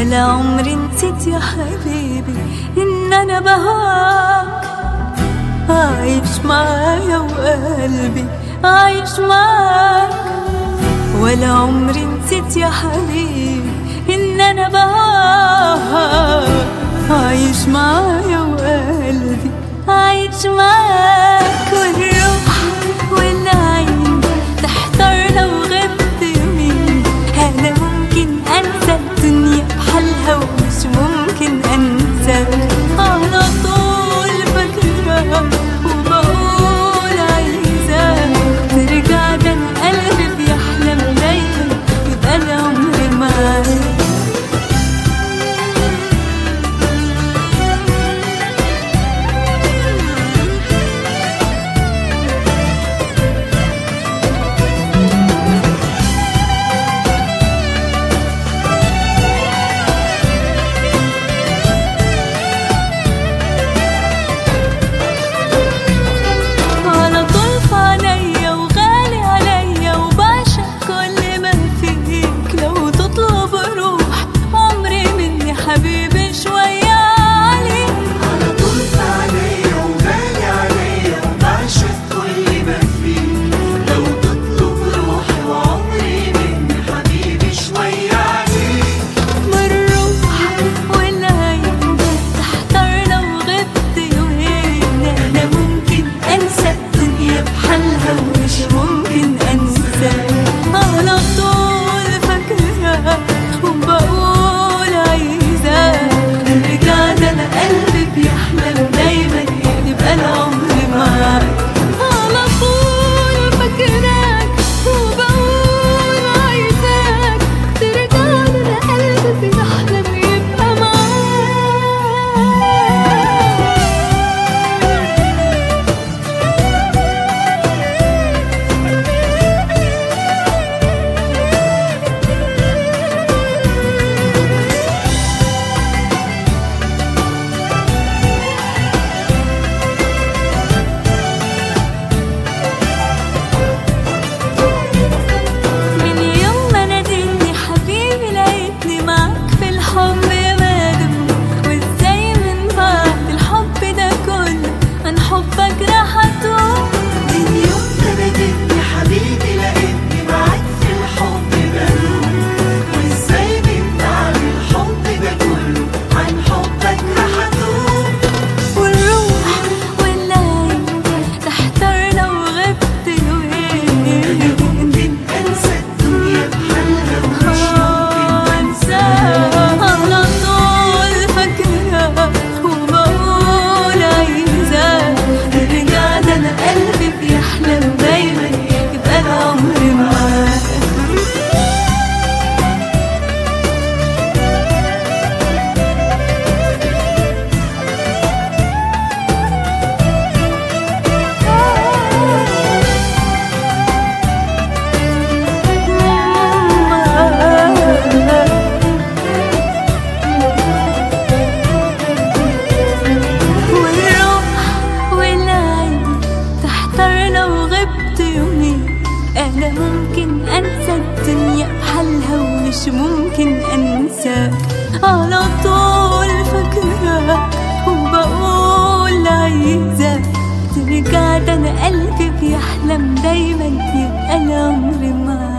ولا عمري نسيت يا حبيبي إن أنا بهواك عايش معايا وقلبي عايش معاك ولا عمري نسيت يا حبيبي إن أنا بهواك عايش معايا وقلبي عايش معاك والروح والعين تحتار لو غبت يومين أنا ممكن أنسى الدنيا بحالها ومش ممكن أنساك على طول فاكراك وبقول عايزاك ترجع ده أنا قلبي بيحلم دايما يبقى العمر معاك على طول في عينيا وغالي عليا وبعشق كل ما فيك لو تطلب روح عمري مني حبيبي شوية عليك على طول في عينيا وغالي عليا وبعشق كل ما فيك لو تطلب روحي وعمري مني حبيبي شوية عليك بالروح والعين تحتار لو غبت يومين انا ممكن انسى الدنيا بحالها ومش ممكن انساك على طول فاكراك وبقول عايزاك رجع ده انا قلبي بيحلم دايما يبقى العمر معاك على طول فاكراك وبقول عايزاك ترجع ده انا قلبي بيحلم يبقى معاك من يوم ما ناديتني حبيبي لقيتني معاك في الحب مادم وازاي من بعد الحب ده كله عن حبك راح اتوه من يوم ما ناديتني حبيبي لقيتني معاك في الحب بروح وازاي من بعد الحب ده كله عن حبك راح اتوه والروح والعين تحتار لو غبت يومين ممكن انسى الدنيا بحالها ومش ممكن انساك على طول فاكراك وبقول عايزاك ترجع ده انا قلبي بيحلم دايما يبقى العمر معاك والروح والعين تحتار لو غبت يومين انا ممكن انسى الدنيا بحالها ومش ممكن انساك على طول فاكراك وبقول عايزاك ترجع ده انا قلبي بيحلم دايما يبقى العمر معاك